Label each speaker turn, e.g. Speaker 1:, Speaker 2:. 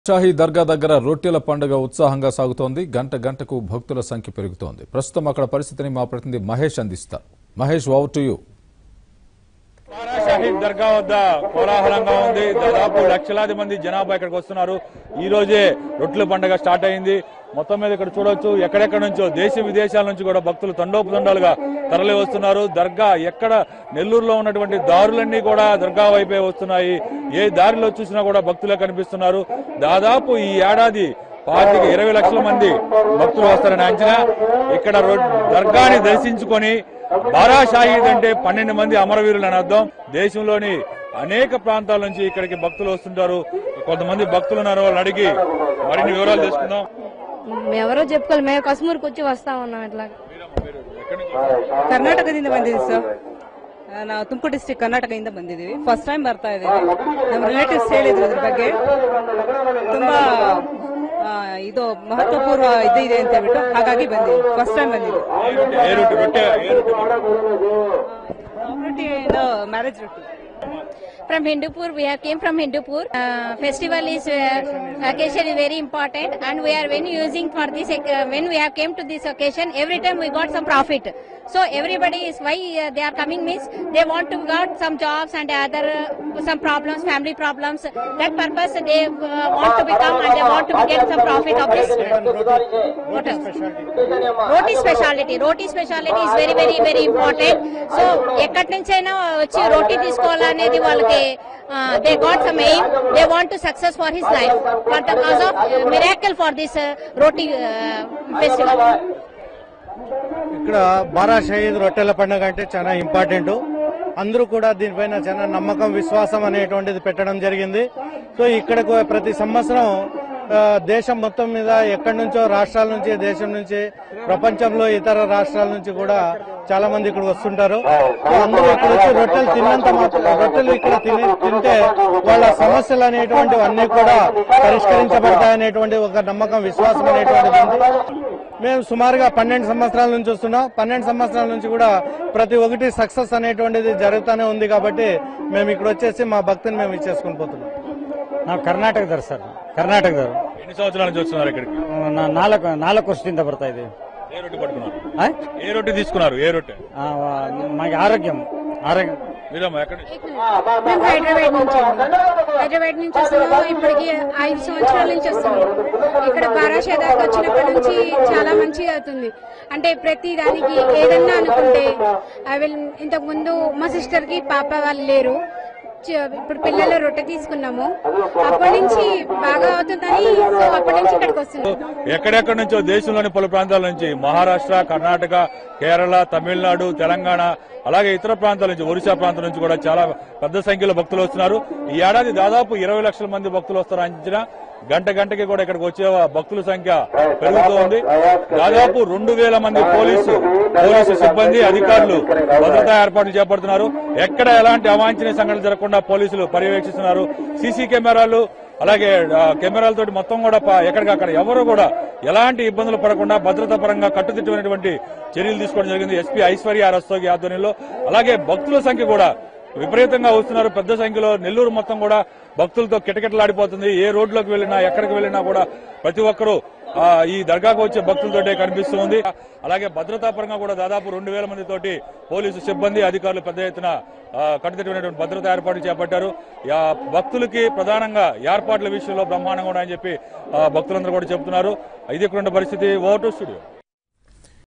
Speaker 1: షాహీ దర్గా దగ్గర రొట్టెల పండుగ ఉత్సాహంగా సాగుతోంది గంట గంటకు భక్తుల సంఖ్య పెరుగుతోంది ప్రస్తుతం అక్కడ పరిస్థితిని మా ప్రతినిధి మహేష్ అందిస్తారు Mahesh over to you
Speaker 2: Bara Shahid దర్గా వద్ద కోలాహలంగా ఉంది దాదాపు లక్షలాది మంది జనాభా ఇక్కడికి వస్తున్నారు ఈ రోజే రొట్టెల పండుగ స్టార్ట్ అయింది మొత్తం మీద ఇక్కడ చూడొచ్చు ఎక్కడెక్కడ నుంచో దేశ విదేశాల నుంచి కూడా భక్తులు తండోపతండాలుగా తరలి వస్తున్నారు దర్గా ఎక్కడ నెల్లూరులో ఉన్నటువంటి దారులన్నీ కూడా దర్గా వైపే వస్తున్నాయి ఏ దారిలో చూసినా కూడా భక్తులే కనిపిస్తున్నారు దాదాపు ఈ ఏడాది పాతిక ఇరవై లక్షల మంది భక్తులు వస్తారని అంచనా ఇక్కడ రొ- దర్గాని దర్శించుకొని బారా షాహీద్ అంటే పన్నెండు మంది అమరవీరులు అని అర్థం దేశంలోని అనేక ప్రాంతాల నుంచి ఇక్కడికి భక్తులు వస్తుంటారు కొంతమంది భక్తులు ఉన్నారు వాళ్ళని అడిగి మరిన్ని వివరాలు తెలుసుకుందాం
Speaker 3: ఎవరో చెప్పుకోవాలి మేము కశ్మీర్కి వచ్చి వస్తా ఉన్నాం ఇట్లా
Speaker 4: ಕರ್ನಾಟಕದಿಂದ ಬಂದಿದ್ದೀವಿ ಸರ್ ನಾವು ತುಮಕೂರು ಡಿಸ್ಟ್ರಿಕ್ಟ್ ಕರ್ನಾಟಕದಿಂದ ಬಂದಿದ್ದೀವಿ ಫಸ್ಟ್ ಟೈಮ್ ಬರ್ತಾ ಇದ್ದೀವಿ ನಮ್ಮ ರಿಲೇಟಿವ್ಸ್ ಹೇಳಿದ್ರು ಇದ್ರ ಬಗ್ಗೆ ತುಂಬಾ ಆ, ಇದು ಮಹತ್ವಪೂರ್ವ ಇದು ಇದೆ ಅಂತ ಹೇಳ್ಬಿಟ್ಟು ಹಾಗಾಗಿ ಬಂದಿದ್ದೀವಿ ಫಸ್ಟ್ ಟೈಮ್ ಬಂದಿದ್ದೀವಿ
Speaker 2: ఏ రొట్టె రొట్టె ఏ రొట్టె
Speaker 4: ರೊಟ್ಟಿ ಮ್ಯಾರೇಜ್ ರೊಟ್ಟಿ
Speaker 3: From Hindupur, we have came from Hindupur. Uh, festival is uh, occasion is very important, and we are when using for this uh, when we have came to this occasion. Every time we got some profit. So everybody is why uh, they are coming means they want to got some jobs and other uh, some problems, family problems. That purpose they uh, want to become and they want to get some profit of this. What else? Roti speciality roti speciality is very very very important so ఎక్కడి నుంచైనా వచ్చి రోటీ తీసుకోవాలనేది వాళ్ళకి they got some aim they want to success for his life for the cause of miracle for this roti festival
Speaker 5: ఇక్కడ బారా షహీద్ రొట్టెల పండుగ అంటే చాలా ఇంపార్టెంట్ అందరూ కూడా దీనిపైన చాలా నమ్మకం విశ్వాసం అనేటువంటిది పెట్టడం జరిగింది సో ఇక్కడకు ప్రతి సంవత్సరం ఆ, దేశం మొత్తం మీద ఎక్కడి నుంచో రాష్ట్రాల నుంచి దేశం నుంచి ప్రపంచంలో ఇతర రాష్ట్రాల నుంచి కూడా చాలా మంది ఇక్కడ వస్తుంటారు సో అందరూ ఇక్కడ వచ్చి రొట్టెలు తిన్నంత మాత్రం రొట్టెలు ఇక్కడ తిని తింటే వాళ్ళ సమస్యలు అనేటువంటివి అన్ని కూడా పరిష్కరించబడతాయనేటువంటి ఒక నమ్మకం విశ్వాసం అనేటువంటిది ఉంది మేము సుమారుగా పన్నెండు సంవత్సరాల నుంచి వస్తున్నాం పన్నెండు సంవత్సరాల నుంచి కూడా ప్రతి ఒక్కటి సక్సెస్ అనేటువంటిది జరుగుతూనే ఉంది కాబట్టి మేము ఇక్కడ వచ్చేసి మా భక్తిని మేము ఇచ్చేసుకుని పోతున్నాం
Speaker 6: ನಾವು ಕರ್ನಾಟಕದವ್ರು ಸರ್ ಕರ್ನಾಟಕದವರು
Speaker 2: ఎన్ని సంవత్సరాల నుంచి వస్తున్నారు ఇక్కడికి
Speaker 6: ನಾ- ನಾಲ್ಕು ನಾಲ್ಕು ವರ್ಷದಿಂದ ಬರ್ತಾ ಇದ್ದೀವಿ
Speaker 2: ఏ రొట్టె పట్టుకున్నారు
Speaker 6: ಆ?
Speaker 2: ఏ రొట్టె తీసుకున్నారు ఏ రొట్టె
Speaker 6: ಆ, ವ- ನಮಗೆ ఆరోగ్యం ఆరోగ్యం
Speaker 2: మీరమ్మా ఎక్కడి నుంచి
Speaker 7: మేము హైదరాబాద్ నుంచి అండి. హైదరాబాద్ నుంచి వస్తున్నాము ఇప్పటికి ఐదు సంవత్సరాల నుంచి వస్తున్నాము ఇక్కడ బారాషేదాకి వచ్చినప్పటి నుంచి చాలా మంచిగా అవుతుంది అంటే ప్రతి దానికి ఏదన్నా అనుకుంటే ఐ విల్ ఇంతకు ముందు మా సిస్టర్ కి పాప వాళ్ళు లేరు చ- ఇప్పుడు పిల్లల రొట్టె తీసుకున్నాము అప్పటి నుంచి బాగా అవుతుందని సో అప్పటి నుంచి ఇక్కడికి వస్తున్నాము
Speaker 2: ఎక్కడెక్కడి నుంచో దేశంలోని పలు ప్రాంతాల నుంచి మహారాష్ట్ర కర్ణాటక కేరళ తమిళనాడు తెలంగాణ అలాగే ఇతర ప్రాంతాల నుంచి ఒరిస్సా ప్రాంతం నుంచి కూడా చాలా పెద్ద సంఖ్యలో భక్తులు వస్తున్నారు ఈ ఏడాది దాదాపు ఇరవై లక్షల మంది భక్తులు వస్తారు అంచనా గంట గంటకి కూడా ఇక్కడికి వచ్చే భక్తుల సంఖ్య పెరుగుతూ ఉంది దాదాపు రెండు వేల మంది పోలీసు పోలీసు సిబ్బంది అధికారులు భద్రతా ఏర్పాట్లు చేపడుతున్నారు ఎక్కడ ఎలాంటి అవాంఛనీయ సంఘటనలు జరగకుండా పోలీసులు పర్యవేక్షిస్తున్నారు సీసీ కెమెరాలు అలాగే ఆ, కెమెరాలతోటి మొత్తం కూడా ప- ఎక్కడికక్కడ ఎవరు కూడా ఎలాంటి ఇబ్బందులు పడకుండా భద్రతా పరంగా కట్టుదిట్టమైనటువంటి చర్యలు తీసుకోవడం జరిగింది ఎస్పీ ఐశ్వర్య రస్తోగి ఆధ్వర్యంలో అలాగే భక్తుల సంఖ్య కూడా విపరీతంగా వస్తున్నారు పెద్ద సంఖ్యలో నెల్లూరు మొత్తం కూడా భక్తులతో కిటకిటలాడిపోతుంది ఏ రోడ్లోకి వెళ్ళినా ఎక్కడికి వెళ్ళినా కూడా ప్రతి ఒక్కరూ ఆ, ఈ దర్గాకు వచ్చే భక్తులతోటే కనిపిస్తూ ఉంది అలాగే భద్రతా పరంగా కూడా దాదాపు రెండు వేల మంది తోటి పోలీసు సిబ్బంది అధికారులు పెద్ద ఎత్తున ఆ, కట్టుదిట్టమైనటువంటి భద్రతా ఏర్పాట్లు చేపట్టారు యా- భక్తులకి ప్రధానంగా ఏర్పాట్ల విషయంలో బ్రహ్మాండంగా ఉన్నాయని చెప్పి ఆ, భక్తులందరూ కూడా చెబుతున్నారు ఇది ఇక్కడ ఉన్న పరిస్థితి ఓటు స్టూడియో